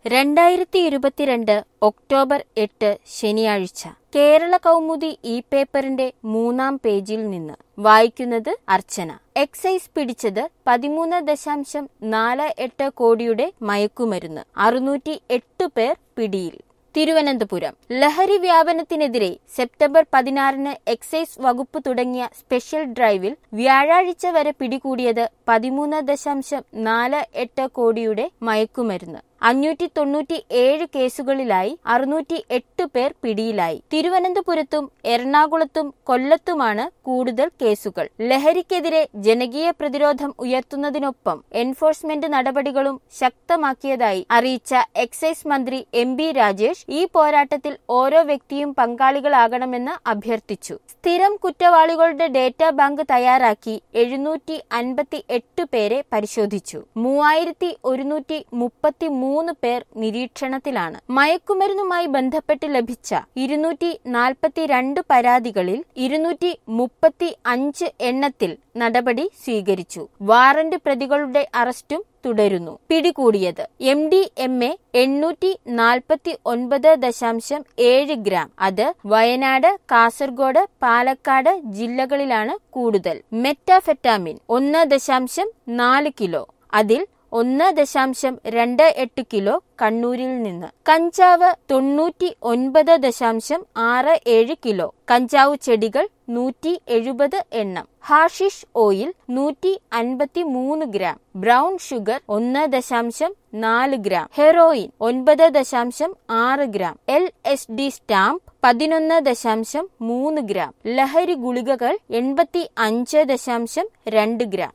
രണ്ടായിരത്തി ഇരുപത്തിരണ്ട് ഒക്ടോബർ എട്ട് ശനിയാഴ്ച കേരള കൗമുദി ഇ പേപ്പറിന്റെ മൂന്നാം പേജിൽ നിന്ന് വായിക്കുന്നത് അർച്ചന എക്സൈസ് പിടിച്ചത് പതിമൂന്ന് ദശാംശം നാല് എട്ട് കോടിയുടെ മയക്കുമരുന്ന് അറുന്നൂറ്റി എട്ട് പേർ പിടിയിൽ തിരുവനന്തപുരം ലഹരി വ്യാപനത്തിനെതിരെ സെപ്റ്റംബർ പതിനാറിന് എക്സൈസ് വകുപ്പ് തുടങ്ങിയ സ്പെഷ്യൽ ഡ്രൈവിൽ വ്യാഴാഴ്ച വരെ പിടികൂടിയത് പതിമൂന്ന് ദശാംശം നാല് എട്ട് കോടിയുടെ മയക്കുമരുന്ന് അഞ്ഞൂറ്റി തൊണ്ണൂറ്റി ഏഴ് കേസുകളിലായി അറുന്നൂറ്റി എട്ട് പേർ പിടിയിലായി തിരുവനന്തപുരത്തും എറണാകുളത്തും കൊല്ലത്തുമാണ് കൂടുതൽ കേസുകൾ ലഹരിക്കെതിരെ ജനകീയ പ്രതിരോധം ഉയർത്തുന്നതിനൊപ്പം എൻഫോഴ്സ്മെന്റ് നടപടികളും ശക്തമാക്കിയതായി അറിയിച്ച എക്സൈസ് മന്ത്രി എം ബി രാജേഷ് ഈ പോരാട്ടത്തിൽ ഓരോ വ്യക്തിയും പങ്കാളികളാകണമെന്ന് അഭ്യർത്ഥിച്ചു സ്ഥിരം കുറ്റവാളികളുടെ ഡേറ്റാ ബാങ്ക് തയ്യാറാക്കി എഴുന്നൂറ്റി അൻപത്തി എട്ട് പേരെ പരിശോധിച്ചു മൂവായിരത്തി ഒരുന്നൂറ്റി മുപ്പത്തി മൂന്ന് പേർ നിരീക്ഷണത്തിലാണ് മയക്കുമരുന്നുമായി ബന്ധപ്പെട്ട് ലഭിച്ച ഇരുന്നൂറ്റി നാൽപ്പത്തിരണ്ട് പരാതികളിൽ ഇരുന്നൂറ്റി മുപ്പത്തി അഞ്ച് എണ്ണത്തിൽ നടപടി സ്വീകരിച്ചു വാറന്റ് പ്രതികളുടെ അറസ്റ്റും തുടരുന്നു പിടികൂടിയത് എം ഡി എം എ എണ്ണൂറ്റി നാൽപ്പത്തി ഒൻപത് ദശാംശം ഏഴ് ഗ്രാം അത് വയനാട് കാസർഗോഡ് പാലക്കാട് ജില്ലകളിലാണ് കൂടുതൽ മെറ്റാഫെറ്റാമിൻ ഒന്ന് ദശാംശം നാല് കിലോ അതിൽ ഒന്ന് ദശാംശം രണ്ട് എട്ട് കിലോ കണ്ണൂരിൽ നിന്ന് കഞ്ചാവ് തൊണ്ണൂറ്റി ഒൻപത് ദശാംശം ആറ് ഏഴ് കിലോ കഞ്ചാവ് ചെടികൾ നൂറ്റി എഴുപത് എണ്ണം ഹാഷിഷ് ഓയിൽ നൂറ്റി അൻപത്തി മൂന്ന് ഗ്രാം ബ്രൗൺ ഷുഗർ ഒന്ന് ദശാംശം നാല് ഗ്രാം ഹെറോയിൻ ഒൻപത് ദശാംശം ആറ് gram L S D stamp പതിനൊന്ന് ദശാംശം മൂന്ന് ഗ്രാം ലഹരി ഗുളികകൾ എൺപത്തി അഞ്ച് ദശാംശം രണ്ട് ഗ്രാം